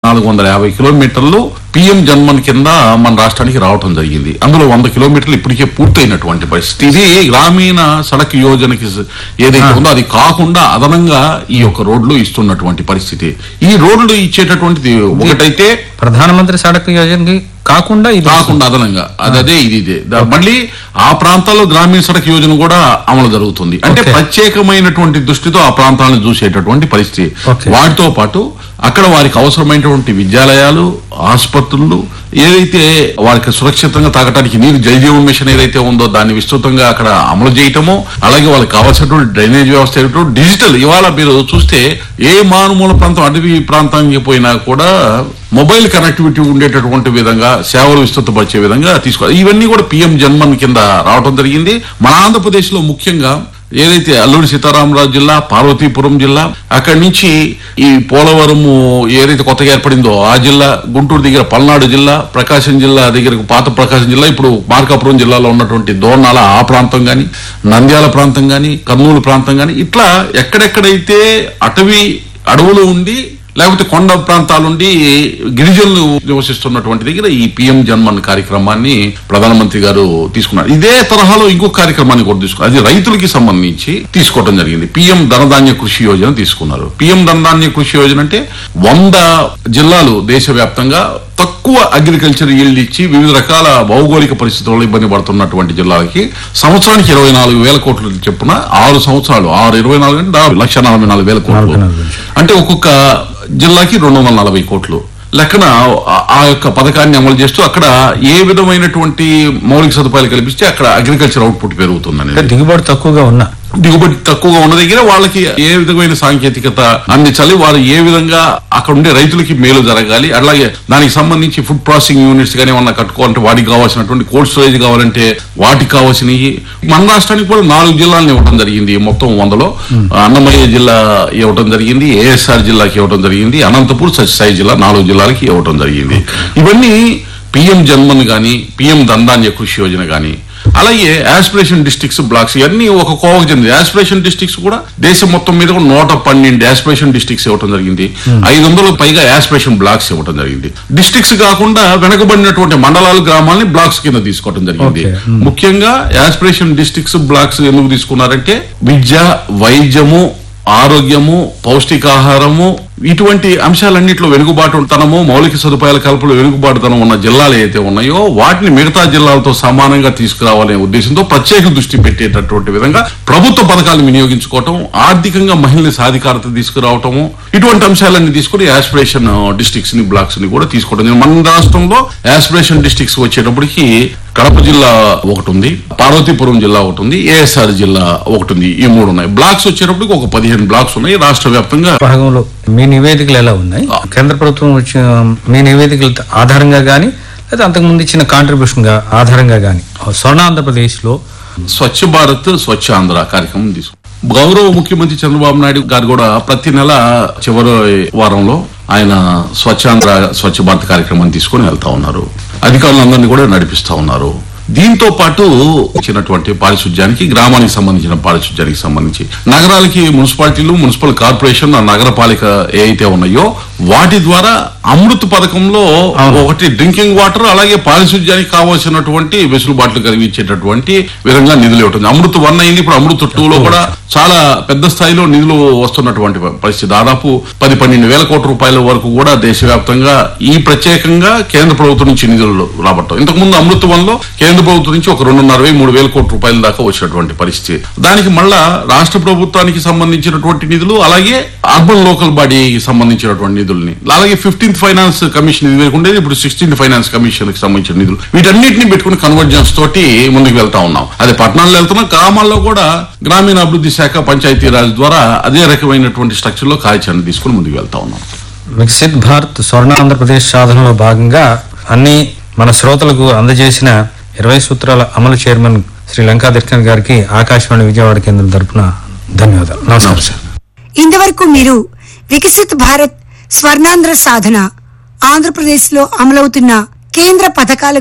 నాలుగు వందల యాభై కిలోమీటర్లు పిఎం జన్మన్ కింద మన రాష్ట్రానికి రావటం జరిగింది అందులో వంద కిలోమీటర్లు ఇప్పటికే పూర్తయినటువంటి పరిస్థితి ఇది గ్రామీణ సడక్ యోజనకి స- ఏదైతే ఉందో అది కాకుండా అదనంగా ఈ యొక్క రోడ్లు ఇస్తున్నటువంటి పరిస్థితి ఈ రోడ్లు ఇచ్చేటటువంటిది ఒకటైతే ప్రధానమంత్రి సడక్ యోజనకి కాకుండా ఇది కాకుండా అదనంగా అది అదే ఇది ఇదే దా- మళ్ళీ ఆ ప్రాంతాల్లో గ్రామీణ సడక్ యోజన కూడా అమలు జరుగుతుంది అంటే Okay. ప్రత్యేకమైనటువంటి దృష్టితో ఆ ప్రాంతాలను చూసేటటువంటి పరిస్థితి Okay. వాటితో పాటు అక్కడ వారికి అవసరమైనటువంటి విద్యాలయాలు ఆసుపత్రులు ఏదైతే వారికి సురక్షితంగా తాగటానికి నీరు జలజీవన్ మిషన్ ఏదైతే ఉందో దాన్ని విస్తృతంగా అక్కడ అమలు చేయటము అలాగే వాళ్ళకి కావాల్సినటువంటి డ్రైనేజ్ వ్యవస్థ ఏమిటో డిజిటల్ ఇవాళ మీరు చూస్తే ఏ మారుమూల ప్రాంతం అడవి ప్రాంతానికి పోయినా కూడా మొబైల్ కనెక్టివిటీ ఉండేటటువంటి విధంగా సేవలు విస్తృతపరిచే విధంగా తీసుకోవాలి ఇవన్నీ కూడా పిఎం జన్మన్ కింద రావడం జరిగింది మన ఆంధ్రప్రదేశ్ లో ముఖ్యంగా ఏదైతే అల్లూరి సీతారామరాజు జిల్లా పార్వతీపురం జిల్లా అక్కడి నుంచి ఈ పోలవరం ఏదైతే కొత్తగా ఏర్పడిందో ఆ జిల్లా గుంటూరు దగ్గర పల్నాడు జిల్లా ప్రకాశం జిల్లా దగ్గర పాత ప్రకాశం జిల్లా ఇప్పుడు మార్కాపురం జిల్లాలో ఉన్నటువంటి దోర్నాల ఆ ప్రాంతం గాని నంద్యాల ప్రాంతం గాని కర్నూలు ప్రాంతం గాని ఇట్లా ఎక్కడెక్కడైతే అటవీ అడవులు ఉండి లేకపోతే కొండ ప్రాంతాలుండి గిరిజనులు నివసిస్తున్నటువంటి దగ్గర ఈ పిఎం జన్మన్ కార్యక్రమాన్ని ప్రధానమంత్రి గారు తీసుకున్నారు ఇదే తరహాలో ఇంకొక కార్యక్రమాన్ని కూడా తీసుకున్నారు అది రైతులకి సంబంధించి తీసుకోవడం జరిగింది పిఎం ధనధాన్య కృషి యోజన తీసుకున్నారు పిఎం ధనధాన్య కృషి యోజన అంటే వంద జిల్లాలు దేశవ్యాప్తంగా తక్కువ అగ్రికల్చర్ ఈల్డ్ ఇచ్చి వివిధ రకాల భౌగోళిక పరిస్థితుల్లో ఇబ్బంది పడుతున్నటువంటి జిల్లాలకి సంవత్సరానికి ఇరవై నాలుగు వేల కోట్ల చెప్పున ఆరు సంవత్సరాలు ఆరు ఇరవై నాలుగు అంటే దాదాపు లక్ష నలభై నాలుగు వేల కోట్లు నలభై నాలుగు వేలు. అంటే ఒక్కొక్క జిల్లాకి రెండు వందల నలభై కోట్లు లెక్కన ఆ- ఆ యొక్క పథకాన్ని అమలు చేస్తూ అక్కడ ఏ విధమైనటువంటి మౌలిక సదుపాయాలు కల్పిస్తే అక్కడ అగ్రికల్చర్ అవుట్పుట్ పెరుగుతుందని అంటే దిగుబడి తక్కువగా ఉన్నా దిగుబడి తక్కువగా ఉన్న దగ్గర వాళ్ళకి ఏ విధమైన సాంకేతికత అందించాలి వారు ఏ విధంగా అక్కడ ఉండే రైతులకి మేలు జరగాలి అలాగే దానికి సంబంధించి ఫుడ్ ప్రాసెసింగ్ యూనిట్స్ కానీ ఏమన్నా కట్టుకోవాలంటే వాటికి కావాల్సినటువంటి కోల్డ్ స్టోరేజ్ కావాలంటే వాటికి కావాల్సినవి మన రాష్ట్రానికి కూడా నాలుగు జిల్లాలను ఇవ్వడం జరిగింది మొత్తం వందలో అన్నమయ్య జిల్లా ఇవ్వడం జరిగింది ఏఎస్ఆర్ జిల్లాకి ఇవ్వడం జరిగింది అనంతపూర్ సత్యసాయి జిల్లా నాలుగు జిల్లాలకి ఇవ్వడం జరిగింది ఇవన్నీ పిఎం జన్మన్ గాని పిఎం దందాన్య కృషి యోజన గాని అలాగే ఆస్పిరేషన్ డిస్ట్రిక్ట్స్ బ్లాక్స్ ఇవన్నీ ఒక కోవకు చెందింది ఆస్పిరేషన్ డిస్ట్రిక్ట్స్ కూడా దేశం మొత్తం మీద కూడా నూట పన్నెండు ఆస్పిరేషన్ డిస్ట్రిక్ట్స్ ఇవ్వడం జరిగింది ఐదు వందలకు పైగా ఆస్పిరేషన్ బ్లాక్స్ ఇవ్వడం జరిగింది డిస్ట్రిక్ట్స్ కాకుండా వెనకబడినటువంటి మండలాలు గ్రామాలని బ్లాక్స్ కింద తీసుకోవడం జరిగింది Okay. ముఖ్యంగా ఆస్పిరేషన్ డిస్ట్రిక్ట్స్ బ్లాక్స్ ఎందుకు తీసుకున్నారంటే విద్య వైద్యము ఆరోగ్యము పౌష్టికాహారము ఇటువంటి అంశాలన్నింటిలో వెనుకబాటుతనము మౌలిక సదుపాయాల కల్పన వెనుకబాటుతనం ఉన్న జిల్లాలు ఏవైతే ఉన్నాయో వాటిని మిగతా జిల్లాలతో సమానంగా తీసుకురావాలనే ఉద్దేశంతో ప్రత్యేక దృష్టి పెట్టేటటువంటి విధంగా ప్రభుత్వ పథకాలను వినియోగించుకోవటం ఆర్థికంగా మహిళల సాధికారత తీసుకురావటము ఇటువంటి అంశాలన్నీ తీసుకుని ఆస్పిరేషన్ డిస్ట్రిక్ట్స్ ని బ్లాక్స్ ని కూడా తీసుకోవడం జరిగింది. మన రాష్ట్రంలో ఆస్పిరేషన్ డిస్ట్రిక్ట్స్ వచ్చేటప్పటికి కడప జిల్లా ఒకటి ఉంది పార్వతీపురం జిల్లా ఒకటి ఉంది ఏఎస్ఆర్ జిల్లా ఒకటి ఉంది ఈ మూడు ఉన్నాయి బ్లాక్స్ వచ్చేటప్పటికి ఒక పదిహేను బ్లాక్స్ ఉన్నాయి రాష్ట్ర వ్యాప్తంగా భాగంలో మీ నివేదికలు ఎలా ఉన్నాయి కేంద్ర ప్రభుత్వం వచ్చిన మీ నివేదికల ఆధారంగా కానీ లేదా అంతకుముందు ఇచ్చిన కాంట్రిబ్యూషన్ గా ఆధారంగా కానీ స్వర్ణ ఆంధ్రప్రదేశ్ లో స్వచ్ఛ భారత్ స్వచ్ఛ ఆంధ్ర కార్యక్రమం తీసుకు గౌరవ ముఖ్యమంత్రి చంద్రబాబు నాయుడు గారు కూడా ప్రతి నెల చివరి వారంలో ఆయన స్వచ్ఛాంధ్ర స్వచ్ఛ భారత్ కార్యక్రమాన్ని తీసుకొని వెళ్తా ఉన్నారు అధికారులందరినీ కూడా నడిపిస్తా ఉన్నారు దీంతో పాటు ఇచ్చినటువంటి పారిశుధ్యానికి గ్రామానికి సంబంధించిన పారిశుధ్యానికి సంబంధించి నగరాలకి మున్సిపాలిటీలు మున్సిపల్ కార్పొరేషన్ ఆ నగరపాలిక ఏ అయితే ఉన్నాయో వాటి ద్వారా అమృత్ పథకంలో అవును. ఒకటి డ్రింకింగ్ వాటర్ అలాగే పారిశుధ్యానికి కావాల్సినటువంటి వెసులుబాట్లు కలిగించేటటువంటి విధంగా నిధులు ఇవ్వటం అమృత్ వన్ అయింది ఇప్పుడు అమృత్ టూ లో కూడా చాలా పెద్ద స్థాయిలో నిధులు వస్తున్నటువంటి పరిస్థితి దాదాపు పది పన్నెండు వేల కోట్ల రూపాయల వరకు కూడా దేశవ్యాప్తంగా ఈ ప్రత్యేకంగా కేంద్ర ప్రభుత్వం నుంచి నిధులు రాబట్టం ఇంతకు ముందు అమృత్ వన్ లో కేంద్ర ప్రభుత్వం నుంచి ఒక రెండున్నర వెయ్యి మూడు వేల కోట్ల రూపాయల దాకా వచ్చినటువంటి పరిస్థితి దానికి మళ్ళా రాష్ట్ర ప్రభుత్వానికి సంబంధించినటువంటి నిధులు అలాగే అర్బన్ లోకల్ బాడీకి సంబంధించినటువంటి నిధుల్ని అలాగే ఫిఫ్టీన్త్ ఫైనాన్స్ కమిషన్ ఇది వరకు ఉండేది ఇప్పుడు సిక్స్టీన్త్ ఫైనాన్స్ కమిషన్ కి సంబంధించిన నిధులు వీటన్నిటిని పెట్టుకుని కన్వర్జెన్స్ తోటి ముందుకు వెళ్తా ఉన్నాం అదే పట్టణాల్లో వెళ్తున్నాం గ్రామాల్లో కూడా గ్రామీణ అభివృద్ధి శాఖ పంచాయతీరాజ్ ద్వారా అదే రకమైనటువంటి స్ట్రక్చర్ లో కార్యాచరణ తీసుకుని ముందుకు వెళ్తా ఉన్నాం వికసిత్ భారత్ స్వర్ణ ఆంధ్రప్రదేశ్ సాధనలో భాగంగా అన్ని మన శ్రోతలకు అందజేసిన ఇరవై సూత్రాల అమలు చైర్మన్ శ్రీ లంకా దర్శన్ గారికి ఆకాశవాణి విజయవాడ కేంద్రం తరపున ధన్యవాదాలు నమస్కారం సార్ ఇంతవరకు మీరు వికసిత్ భారత్ స్వర్ణాంధ్ర సాధన ఆంధ్రప్రదేశ్ లో అమలవుతున్న కేంద్ర పథకాల